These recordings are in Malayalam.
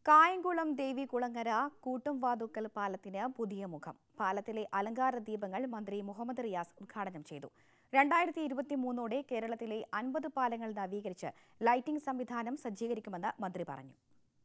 കായംകുളം ദേവികുളങ്ങര കൂട്ടുംവാതുക്കൽ പാലത്തിന് പുതിയ മുഖം പാലത്തിലെ അലങ്കാര ദീപങ്ങൾ മന്ത്രി മുഹമ്മദ് റിയാസ് ഉദ്ഘാടനം ചെയ്തു രണ്ടായിരത്തി ഇരുപത്തി മൂന്നോടെ കേരളത്തിലെ അൻപത് പാലങ്ങൾ നവീകരിച്ച് ലൈറ്റിംഗ് സംവിധാനം സജ്ജീകരിക്കുമെന്ന് മന്ത്രി പറഞ്ഞു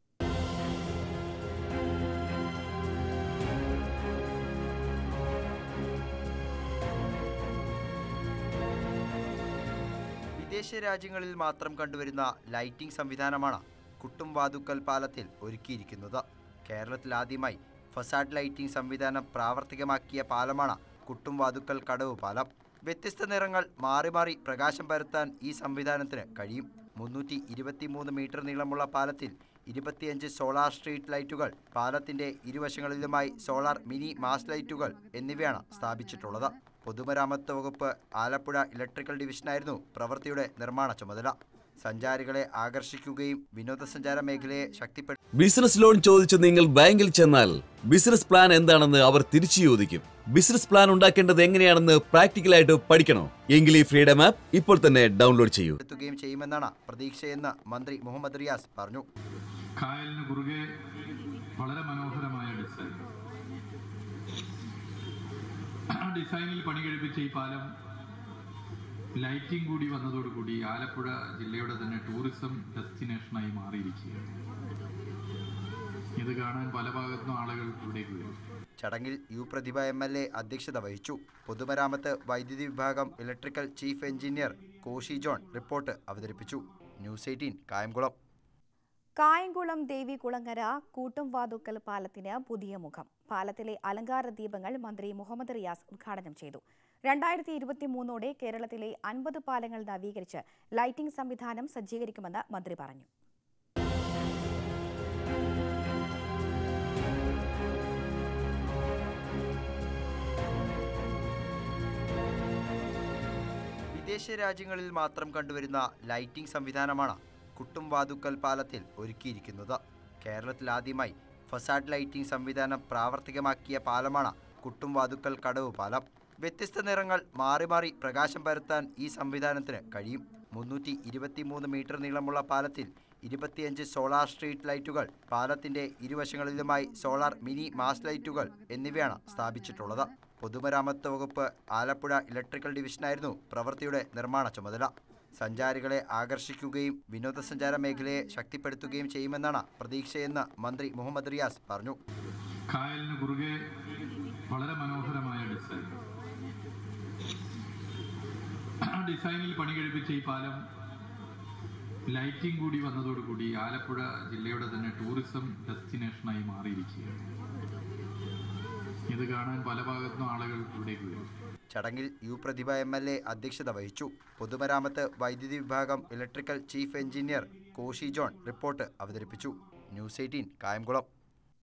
വിദേശ രാജ്യങ്ങളിൽ മാത്രം കണ്ടുവരുന്ന ലൈറ്റിംഗ് സംവിധാനമാണ് കുട്ടുംവാതുക്കൽ പാലത്തിൽ ഒരുക്കിയിരിക്കുന്നത് കേരളത്തിൽ ആദ്യമായി ഫസാഡ് ലൈറ്റിംഗ് സംവിധാനം പ്രാവർത്തികമാക്കിയ പാലമാണ് കുട്ടുംവാതുക്കൽ കടവ് പാലം വ്യത്യസ്ത നിറങ്ങൾ മാറി മാറി പ്രകാശം പരത്താൻ ഈ സംവിധാനത്തിന് കഴിയും മുന്നൂറ്റി ഇരുപത്തിമൂന്ന് മീറ്റർ നീളമുള്ള പാലത്തിൽ ഇരുപത്തിയഞ്ച് സോളാർ സ്ട്രീറ്റ് ലൈറ്റുകൾ പാലത്തിന്റെ ഇരുവശങ്ങളിലുമായി സോളാർ മിനി മാസ് ലൈറ്റുകൾ എന്നിവയാണ് സ്ഥാപിച്ചിട്ടുള്ളത് പൊതുമരാമത്ത് വകുപ്പ് ആലപ്പുഴ ഇലക്ട്രിക്കൽ ഡിവിഷനായിരുന്നു പ്രവൃത്തിയുടെ നിർമ്മാണ ചുമതല സഞ്ചാരികളെ ആകർഷിക്കുകയും വിനോദസഞ്ചാര മേഖലയെ ശക്തിപ്പെടുത്തി ബിസിനസ് ലോൺ ചോദിച്ച് നിങ്ങൾ ബാങ്കിൽ ചെന്നാൽ ബിസിനസ് പ്ലാൻ എന്താണെന്ന് അവർ തിരിച്ചു ചോദിക്കും ബിസിനസ് പ്ലാൻ ഉണ്ടാക്കേണ്ടത് എങ്ങനെയാണെന്ന് പ്രാക്ടിക്കലായിട്ട് പഠിക്കണോ എങ്കിൽ ഈ ഫ്രീഡം ആപ്പ് ഇപ്പോൾ തന്നെ ഡൗൺലോഡ് ചെയ്യൂ എത്തുകയും ചെയ്യുമെന്നാണ് പ്രതീക്ഷയെന്ന് മന്ത്രി മുഹമ്മദ് റിയാസ് പറഞ്ഞു കായലിന് കുറുകെ വളരെ മനോഹരമായ ഡിസൈൻ ആ ഡിസൈനിൽ പണി കഴിപ്പിച്ച ഈ പാലം ലൈറ്റിംഗ് കൂടി വന്നതോടുകൂടി ആലപ്പുഴ ജില്ലയുടെ തന്നെ ടൂറിസം ഡെസ്റ്റിനേഷനായി മാറിയിരിക്കുകയാണ് ഇത് കാണാൻ പല ഭാഗത്തുനിന്നും ആളുകൾ ഇവിടേക്ക് വരും ചടങ്ങിൽ U Prathibha M L A അധ്യക്ഷത വഹിച്ചു പൊതുമരാമത്ത് വൈദ്യുതി വിഭാഗം electrical chief engineer Koshy John report അവതരിപ്പിച്ചു ന്യൂസ് എയ്റ്റീൻ കായംകുളം കായംകുളം ദേവികുളങ്ങര കൂട്ടുംവാതുക്കൽ പാലത്തിന് പുതിയ മുഖം പാലത്തിലെ അലങ്കാര ദീപങ്ങൾ മന്ത്രി മുഹമ്മദ് റിയാസ് ഉദ്ഘാടനം ചെയ്തു രണ്ടായിരത്തി ഇരുപത്തി മൂന്നോടെ കേരളത്തിലെ അൻപത് പാലങ്ങൾ നവീകരിച്ച് ലൈറ്റിംഗ് സംവിധാനം സജ്ജീകരിക്കുമെന്ന് മന്ത്രി പറഞ്ഞു വിദേശ രാജ്യങ്ങളിൽ മാത്രം കണ്ടുവരുന്ന ലൈറ്റിംഗ് സംവിധാനമാണ് കുട്ടുംവാതുക്കൽ പാലത്തിൽ ഒരുക്കിയിരിക്കുന്നത് കേരളത്തിൽ ആദ്യമായി ഫസാഡ് ലൈറ്റിംഗ് സംവിധാനം പ്രാവർത്തികമാക്കിയ പാലമാണ് കുട്ടുംവാതുക്കൽ കടവ് പാലം വ്യത്യസ്ത നിറങ്ങൾ മാറി മാറി പ്രകാശം പരത്താൻ ഈ സംവിധാനത്തിന് കഴിയും മുന്നൂറ്റി ഇരുപത്തിമൂന്ന് മീറ്റർ നീളമുള്ള പാലത്തിൽ ഇരുപത്തിയഞ്ച് സോളാർ സ്ട്രീറ്റ് ലൈറ്റുകൾ പാലത്തിന്റെ ഇരുവശങ്ങളിലുമായി സോളാർ മിനി മാസ് ലൈറ്റുകൾ എന്നിവയാണ് സ്ഥാപിച്ചിട്ടുള്ളത് പൊതുമരാമത്ത് വകുപ്പ് ആലപ്പുഴ ഇലക്ട്രിക്കൽ ഡിവിഷനായിരുന്നു പ്രവൃത്തിയുടെ നിർമ്മാണ ചുമതല സഞ്ചാരികളെ ആകർഷിക്കുകയും വിനോദസഞ്ചാര മേഖലയെ ശക്തിപ്പെടുത്തുകയും ചെയ്യുമെന്നാണ് പ്രതീക്ഷയെന്ന് മന്ത്രി മുഹമ്മദ് റിയാസ് പറഞ്ഞു കായലിന് കുറുകെ വളരെ മനോഹരമായ ഡിസൈൻ ആ ഡിസൈനിൽ പണി കഴിപ്പിച്ച ഈ പാലം ലൈറ്റിംഗ് കൂടി വന്നതോടുകൂടി ആലപ്പുഴ ജില്ലയുടെ തന്നെ ടൂറിസം ഡെസ്റ്റിനേഷനായി മാറിയിരിക്കുകയാണ് ഇത് കാണാൻ പല ഭാഗത്തുനിന്നും ആളുകൾ ഇവിടേക്ക് വരും ചടങ്ങിൽ U Prathibha M L A അധ്യക്ഷത വഹിച്ചു പൊതുമരാമത്ത് വൈദ്യുതി വിഭാഗം electrical chief engineer Koshy John report അവതരിപ്പിച്ചു ന്യൂസ് എയ്റ്റീൻ കായംകുളം